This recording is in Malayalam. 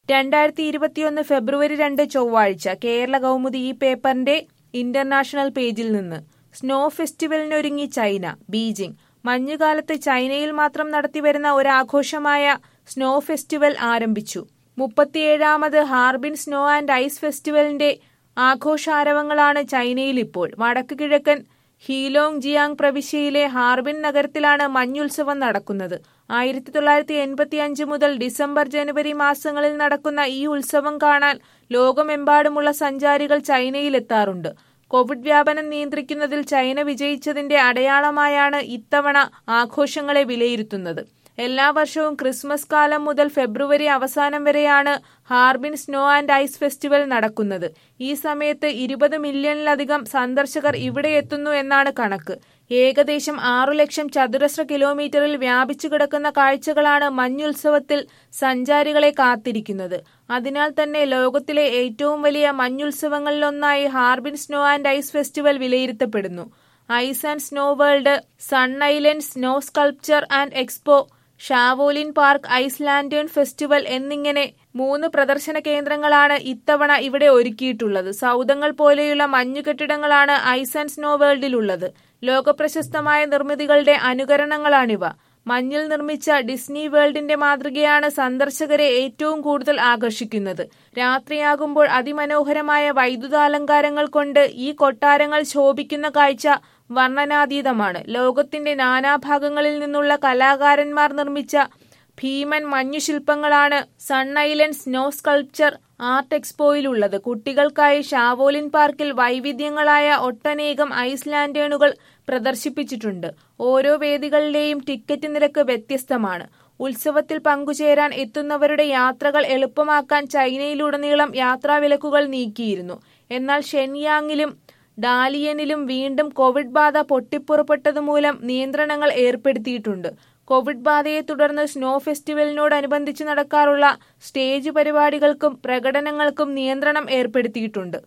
രണ്ടായിരത്തി ഇരുപത്തിയൊന്ന് ഫെബ്രുവരി രണ്ട് ചൊവ്വാഴ്ച കേരള കൗമുദി ഈ പേപ്പറിന്റെ ഇന്റർനാഷണൽ പേജിൽ നിന്ന് സ്നോ ഫെസ്റ്റിവലിനൊരുങ്ങി ചൈന ബീജിംഗ് മഞ്ഞുകാലത്ത് ചൈനയിൽ മാത്രം നടത്തിവരുന്ന ഒരാഘോഷമായ സ്നോ ഫെസ്റ്റിവൽ ആരംഭിച്ചു മുപ്പത്തിയേഴാമത് ഹാർബിൻ സ്നോ ആൻഡ് ഐസ് ഫെസ്റ്റിവലിന്റെ ആഘോഷാരവങ്ങളാണ് ചൈനയിൽ ഇപ്പോൾ വടക്ക് കിഴക്കൻ ഹീലോങ് ജിയാങ് പ്രവിശ്യയിലെ ഹാർബിൻ നഗരത്തിലാണ് മഞ്ഞുത്സവം നടക്കുന്നത് ആയിരത്തി തൊള്ളായിരത്തി എൺപത്തി അഞ്ച് മുതൽ ഡിസംബർ ജനുവരി മാസങ്ങളിൽ നടക്കുന്ന ഈ ഉത്സവം കാണാൻ ലോകമെമ്പാടുമുള്ള സഞ്ചാരികൾ ചൈനയിലെത്താറുണ്ട് കോവിഡ് വ്യാപനം നിയന്ത്രിക്കുന്നതിൽ ചൈന വിജയിച്ചതിന്റെ അടയാളമായാണ് ഇത്തവണ ആഘോഷങ്ങളെ വിലയിരുത്തുന്നത് എല്ലാ വർഷവും ക്രിസ്മസ് കാലം മുതൽ ഫെബ്രുവരി അവസാനം വരെയാണ് Harbin snow and ice festival നടക്കുന്നത് ഈ സമയത്ത് ഇരുപത് മില്യണിലധികം സന്ദർശകർ ഇവിടെ എത്തുന്നു എന്നാണ് കണക്ക് ഏകദേശം ആറു ലക്ഷം ചതുരശ്ര കിലോമീറ്ററിൽ വ്യാപിച്ചു കിടക്കുന്ന കാഴ്ചകളാണ് മഞ്ഞുത്സവത്തിൽ സഞ്ചാരികളെ കാത്തിരിക്കുന്നത് അതിനാൽ തന്നെ ലോകത്തിലെ ഏറ്റവും വലിയ മഞ്ഞുത്സവങ്ങളിലൊന്നായി Harbin snow and ice festival വിലയിരുത്തപ്പെടുന്നു ice and snow world sun island snow sculpture and expo Zhaolin park ice lantern festival എന്നിങ്ങനെ മൂന്ന് പ്രദർശന കേന്ദ്രങ്ങളാണ് ഇത്തവണ ഇവിടെ ഒരുക്കിയിട്ടുള്ളത് സൗദങ്ങൾ പോലെയുള്ള മഞ്ഞുകെട്ടിടങ്ങളാണ് ഐസ് ആൻഡ് സ്നോ വേൾഡിലുള്ളത് ലോകപ്രശസ്തമായ നിർമ്മിതികളുടെ അനുകരണങ്ങളാണിവ മഞ്ഞിൽ നിർമ്മിച്ച ഡിസ്നി വേൾഡിന്റെ മാതൃകയാണ് സന്ദർശകരെ ഏറ്റവും കൂടുതൽ ആകർഷിക്കുന്നത് രാത്രിയാകുമ്പോൾ അതിമനോഹരമായ വൈദ്യുതാലങ്കാരങ്ങൾ കൊണ്ട് ഈ കൊട്ടാരങ്ങൾ ശോഭിക്കുന്ന കാഴ്ച വർണ്ണനാതീതമാണ് ലോകത്തിന്റെ നാനാഭാഗങ്ങളിൽ നിന്നുള്ള കലാകാരന്മാർ നിർമ്മിച്ച ഭീമൻ മഞ്ഞുശില്പങ്ങളാണ് sun island snow sculpture art എക്സ്പോയിലുള്ളത് കുട്ടികൾക്കായി ഷാവോലിൻ പാർക്കിൽ വൈവിധ്യങ്ങളായ ഒട്ടനേകം ഐസ്ലാൻഡേണുകൾ പ്രദർശിപ്പിച്ചിട്ടുണ്ട് ഓരോ വേദികളിലെയും ടിക്കറ്റ് നിരക്ക് വ്യത്യസ്തമാണ് ഉത്സവത്തിൽ പങ്കുചേരാൻ എത്തുന്നവരുടെ യാത്രകൾ എളുപ്പമാക്കാൻ ചൈനയിലുടനീളം യാത്രാവിലക്കുകൾ നീക്കിയിരുന്നു എന്നാൽ ഷെൻയാങ്ങിലും ഡാലിയനിലും വീണ്ടും കോവിഡ് ബാധ പൊട്ടിപ്പുറപ്പെട്ടതുമൂലം നിയന്ത്രണങ്ങൾ ഏർപ്പെടുത്തിയിട്ടുണ്ട് കോവിഡ് ബാധയെ തുടർന്ന് സ്നോ ഫെസ്റ്റിവലിനോടനുബന്ധിച്ച് നടക്കാറുള്ള സ്റ്റേജ് പരിപാടികൾക്കും പ്രകടനങ്ങൾക്കും നിയന്ത്രണം ഏർപ്പെടുത്തിയിട്ടുണ്ട്